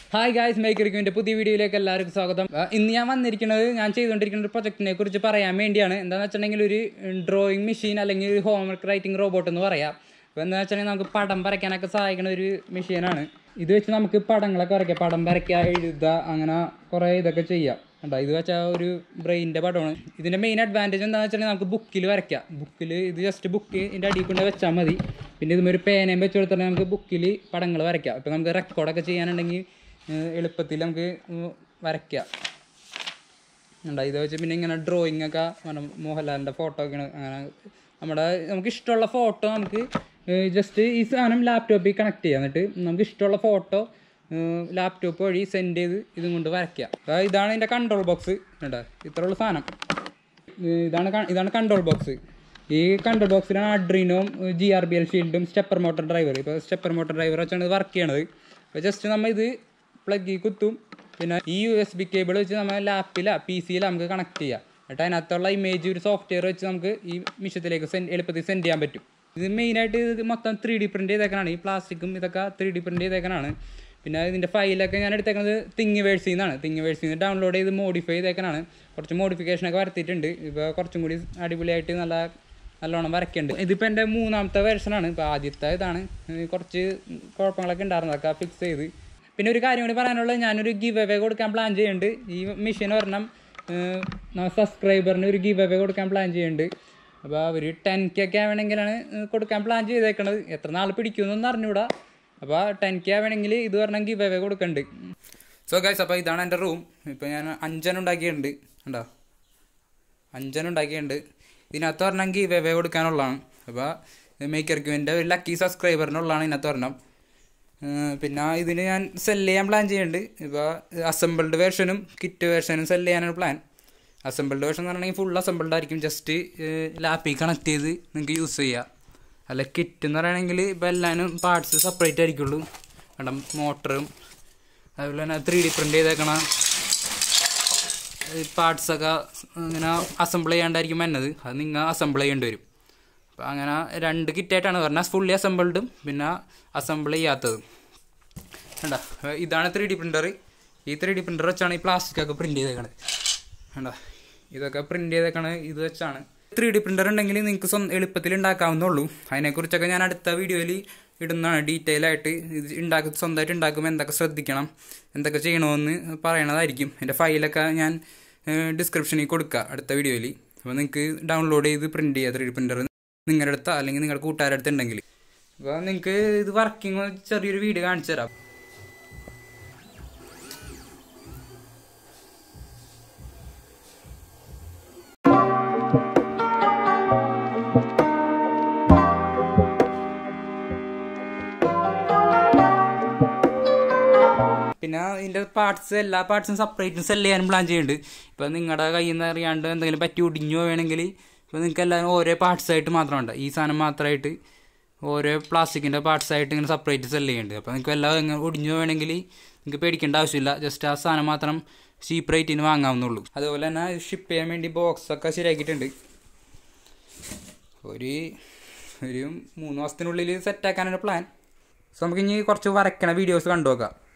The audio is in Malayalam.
ഹായ് ഗായ്സ് മേക്കറിക്കുവിൻ്റെ പുതിയ വീഡിയോയിലേക്ക് എല്ലാവർക്കും സ്വാഗതം ആ, ഇന്ന് ഞാൻ വന്നിരിക്കുന്നത് ഞാൻ ചെയ്തുകൊണ്ടിരിക്കുന്ന ഒരു പ്രൊജക്റ്റിനെ കുറിച്ച് പറയാൻ വേണ്ടിയാണ് എന്താണെന്ന് വെച്ചിട്ടുണ്ടെങ്കിൽ ഒരു ഡ്രോയിങ് മെഷീൻ അല്ലെങ്കിൽ ഒരു ഹോംവർക്ക് റൈറ്റിംഗ് റോബോട്ട് എന്ന് പറയാം അപ്പോൾ എന്താണെന്ന് വെച്ചിട്ടുണ്ടെങ്കിൽ നമുക്ക് പടം വരയ്ക്കാനൊക്കെ സഹായിക്കുന്ന ഒരു മെഷീനാണ് ഇത് വെച്ച് നമുക്ക് പടങ്ങളൊക്കെ വരയ്ക്കാം പടം വരയ്ക്കുക എഴുതുക അങ്ങനെ കുറേ ഇതൊക്കെ ചെയ്യാം കണ്ടോ ഇത് വെച്ചാൽ ഒരു ബ്രെയിനിൻ്റെ പടമാണ് ഇതിൻ്റെ മെയിൻ അഡ്വാൻറ്റേജ് എന്താണെന്ന് വെച്ചിട്ടുണ്ടെങ്കിൽ നമുക്ക് ബുക്കിൽ വരയ്ക്കാം ബുക്കിൽ ഇത് ജസ്റ്റ് ബുക്ക് ഇതിൻ്റെ അടിയിൽ കൊണ്ട് വെച്ചാൽ മതി പിന്നെ ഇതും ഒരു പേനയും വെച്ച് കൊടുത്തിട്ട് നമുക്ക് ബുക്കിൽ പടങ്ങൾ വരയ്ക്കാം ഇപ്പോൾ നമുക്ക് റെക്കോർഡൊക്കെ ചെയ്യാനുണ്ടെങ്കിൽ ഏഹ് എളുപ്പത്തിൽ നമുക്ക് ഉം വരയ്ക്കാം ഉണ്ടോ ഇത് വെച്ച് പിന്നെ ഇങ്ങനെ ഡ്രോയിങ് ഒക്കെ നമ്മുടെ മോഹൻലാലിൻ്റെ ഫോട്ടോ ഒക്കെ അങ്ങനെ നമ്മുടെ നമുക്ക് ഇഷ്ടമുള്ള ഫോട്ടോ നമുക്ക് ജസ്റ്റ് ഈ സാധനം ലാപ്ടോപ്പിൽ കണക്ട് ചെയ്യാം എന്നിട്ട് നമുക്ക് ഇഷ്ടമുള്ള ഫോട്ടോ ലാപ്ടോപ്പ് വഴി സെൻഡ് ചെയ്ത് ഇതും കൊണ്ട് വരയ്ക്കാം അതാ ഇതാണ് ഇതിൻ്റെ കൺട്രോൾ ബോക്സ് ഉണ്ടോ ഇത്രയുള്ള സാധനം ഏഹ് ഇതാണ് ക- ഇതാണ് കൺട്രോൾ ബോക്സ് ഈ കൺട്രോൾ ബോക്സിലാണ് അഡ്രീനോം ജി ആർ ബി എൽ ഷീൽഡും സ്റ്റെപ്പർ മോട്ടർ ഡ്രൈവർ ഇപ്പോൾ സ്റ്റെപ്പർ മോട്ടർ ഡ്രൈവർ വെച്ചാണ് ഇത് വർക്ക് ചെയ്യണത് അപ്പോൾ ജസ്റ്റ് നമ്മൾ ഇത് പ്ലഗിൽ കുത്തും പിന്നെ ഈ യു എസ് ബി കേബിൾ വെച്ച് നമ്മൾ ലാപ്പില പി സിയിൽ നമുക്ക് കണക്ട് ചെയ്യാം എന്നിട്ട് അതിനകത്തുള്ള ഇമേജ് ഒരു സോഫ്റ്റ്വെയർ വെച്ച് നമുക്ക് ഈ മിഷ്യത്തിലേക്ക് സെൻഡ് എളുപ്പത്തിൽ സെൻഡ് ചെയ്യാൻ പറ്റും ഇത് മെയിനായിട്ട് ഇത് മൊത്തം ത്രീ ഡി പ്രിൻറ്റ് ചെയ്തേക്കണാണ് ഈ പ്ലാസ്റ്റിക്കും ഇതൊക്കെ ത്രീ ഡി പ്രിൻറ്റ് ചെയ്തേക്കണാണ് പിന്നെ ഇതിൻ്റെ ഫയലൊക്കെ ഞാൻ എടുത്തേക്കുന്നത് തിങ്ങി വേഴ്സിൽ നിന്നാണ് തിങ്ങി വേഴ്സിൽ നിന്ന് ഡൗൺലോഡ് ചെയ്ത് മോഡിഫൈ ചെയ്തേക്കണാണ് കുറച്ച് മോഡിഫിക്കേഷനൊക്കെ വരുത്തിയിട്ടുണ്ട് ഇപ്പോൾ കുറച്ചും കൂടി അടിപൊളിയായിട്ട് നല്ല നല്ലോണം വരയ്ക്കുന്നുണ്ട് ഇതിപ്പോൾ എൻ്റെ മൂന്നാമത്തെ വെർഷനാണ് ഇപ്പോൾ ആദ്യത്തെ ഇതാണ് ഇത് കുറച്ച് കുഴപ്പങ്ങളൊക്കെ ഉണ്ടായിരുന്നു അതൊക്കെ ഫിക്സ് ചെയ്ത് പിന്നെ ഒരു കാര്യം കൂടി പറയാനുള്ളത് ഞാനൊരു ഗിവ് അവേ കൊടുക്കാൻ പ്ലാൻ ചെയ്യുന്നുണ്ട് ഈ മെഷീൻ ഒരെണ്ണം സബ്സ്ക്രൈബറിന് ഒരു ഗിവ് അവേ കൊടുക്കാൻ പ്ലാൻ ചെയ്യുന്നുണ്ട് അപ്പോൾ അവർ ടെൻ കെ ഒക്കെ ആവണമെങ്കിലാണ് കൊടുക്കാൻ പ്ലാൻ ചെയ്തേക്കണത് എത്ര നാൾ പിടിക്കുമെന്നൊന്നും അറിഞ്ഞൂടാ അപ്പോൾ ടെൻ കെ ആവണമെങ്കിൽ ഇത് പറഞ്ഞാൽ ഗിവ് അവേ കൊടുക്കുന്നുണ്ട് സോ ഗൈസ് അപ്പോൾ ഇതാണ് എൻ്റെ റൂം ഇപ്പോൾ ഞാൻ അഞ്ചെണ്ണം ഉണ്ടാക്കിയിട്ടുണ്ട് കണ്ടോ അഞ്ചെണ്ണം ഉണ്ടാക്കിയിട്ടുണ്ട് ഇതിനകത്ത് ഒരെണ്ണം ഗീവ് അവേ കൊടുക്കാനുള്ളതാണ് അപ്പോൾ മേക്കർക്ക് എൻ്റെ ഒരു ലക്കി സബ്സ്ക്രൈബറിനുള്ളതാണ് ഇതിനകത്ത് ഒരെണ്ണം ഏർ പിന്നെ ഇതിന് ഞാൻ സെല് ചെയ്യാൻ പ്ലാൻ ചെയ്യുന്നുണ്ട് ഇപ്പോൾ അസംബിൾഡ് വേർഷനും കിറ്റ് വേർഷനും സെല് ചെയ്യാനാണ് പ്ലാൻ അസംബിൾഡ് വേർഷൻ എന്ന് പറഞ്ഞിട്ടുണ്ടെങ്കിൽ ഫുൾ അസംബിൾഡ് ആയിരിക്കും ജസ്റ്റ് ലാപ്പിൽ കണക്ട് ചെയ്ത് നിങ്ങൾക്ക് യൂസ് ചെയ്യാം അല്ല കിറ്റ് എന്ന് പറയുകയാണെങ്കിൽ ഇപ്പോൾ എല്ലാവരും പാർട്സ് സെപ്പറേറ്റ് ആയിരിക്കുള്ളൂ കാരണം മോട്ടറും അതുപോലെ തന്നെ ത്രീ ഡി പ്രിൻ്റ് ചെയ്തേക്കണ പാർട്സൊക്കെ ഇങ്ങനെ അസംബിൾ ചെയ്യാണ്ടായിരിക്കും വരുന്നത് അത് നിങ്ങൾ അസംബിൾ ചെയ്യേണ്ടി വരും അപ്പോൾ അങ്ങനെ രണ്ട് കിറ്റായിട്ടാണ് പറഞ്ഞാൽ ഫുള്ളി അസംബിൾഡും പിന്നെ അസംബിൾ ചെയ്യാത്തതും കണ്ട ഇതാണ് ത്രീ ഡി പ്രിൻ്റർ ഈ ത്രീ ഡി പ്രിൻ്റർ വെച്ചാണ് ഈ പ്ലാസ്റ്റിക് ഒക്കെ പ്രിൻ്റ് ചെയ്തേക്കണത് കണ്ട ഇതൊക്കെ പ്രിൻ്റ് ചെയ്തേക്കണത് ഇത് വെച്ചാണ് ത്രീ ഡി പ്രിൻ്റർ ഉണ്ടെങ്കിൽ നിങ്ങൾക്ക് സ്വന്തം എളുപ്പത്തിൽ ഉണ്ടാക്കാവുന്നുള്ളൂ അതിനെക്കുറിച്ചൊക്കെ ഞാൻ അടുത്ത വീഡിയോയിൽ ഇടുന്നതാണ് ഡീറ്റെയിൽ ആയിട്ട് ഇത് ഉണ്ടാക്കി സ്വന്തമായിട്ട് ഉണ്ടാക്കുമ്പോൾ എന്തൊക്കെ ശ്രദ്ധിക്കണം എന്തൊക്കെ ചെയ്യണമെന്ന് പറയണതായിരിക്കും എൻ്റെ ഫയലൊക്കെ ഞാൻ ഡിസ്ക്രിപ്ഷനിൽ കൊടുക്കുക അടുത്ത വീഡിയോയിൽ അപ്പോൾ നിങ്ങൾക്ക് ഡൗൺലോഡ് ചെയ്ത് പ്രിൻറ്റ് ചെയ്യുക ത്രീ ഡി പ്രിൻ്റർ നിങ്ങളുടെ അടുത്ത് അല്ലെങ്കിൽ നിങ്ങളുടെ കൂട്ടുകാരുടെ അടുത്ത് ഉണ്ടെങ്കിൽ അപ്പോൾ നിങ്ങൾക്ക് ഇത് വർക്കിംഗ് ചെറിയൊരു വീഡിയോ കാണിച്ചു തരാം പിന്നെ ഇതിൻ്റെ പാർട്സ് എല്ലാ പാർട്സും സെപ്പറേറ്റും സെല് ചെയ്യാനും പ്ലാൻ ചെയ്യുന്നുണ്ട് ഇപ്പോൾ നിങ്ങളുടെ കയ്യിൽ നിന്ന് അറിയാണ്ട് എന്തെങ്കിലും പറ്റി ഒടിഞ്ഞു വേണമെങ്കിൽ ഇപ്പോൾ നിങ്ങൾക്ക് എല്ലാവരും ഓരോ പാർട്സ് ആയിട്ട് മാത്രമുണ്ട് ഈ സാധനം മാത്രമായിട്ട് ഓരോ പ്ലാസ്റ്റിക്കിൻ്റെ പാർട്സ് ആയിട്ട് ഇങ്ങനെ സെപ്പറേറ്റ് സെല് ചെയ്യുന്നുണ്ട് അപ്പോൾ നിങ്ങൾക്ക് എല്ലാം ഇങ്ങനെ ഒടിഞ്ഞു വേണമെങ്കിൽ നിങ്ങൾക്ക് പേടിക്കേണ്ട ആവശ്യമില്ല ജസ്റ്റ് ആ സാധനം മാത്രം ചീപ്പ് റേറ്റിന് വാങ്ങാവുന്നുള്ളൂ അതുപോലെ തന്നെ ഷിപ്പ് ചെയ്യാൻ വേണ്ടി ബോക്സ് ഒക്കെ ശരിയാക്കിയിട്ടുണ്ട് ഒരു ഒരു മൂന്ന് മാസത്തിനുള്ളിൽ സെറ്റാക്കാനാണ് പ്ലാൻ സോ നമുക്ക് ഇനി കുറച്ച് വരയ്ക്കണ വീഡിയോസ് കണ്ടു നോക്കാം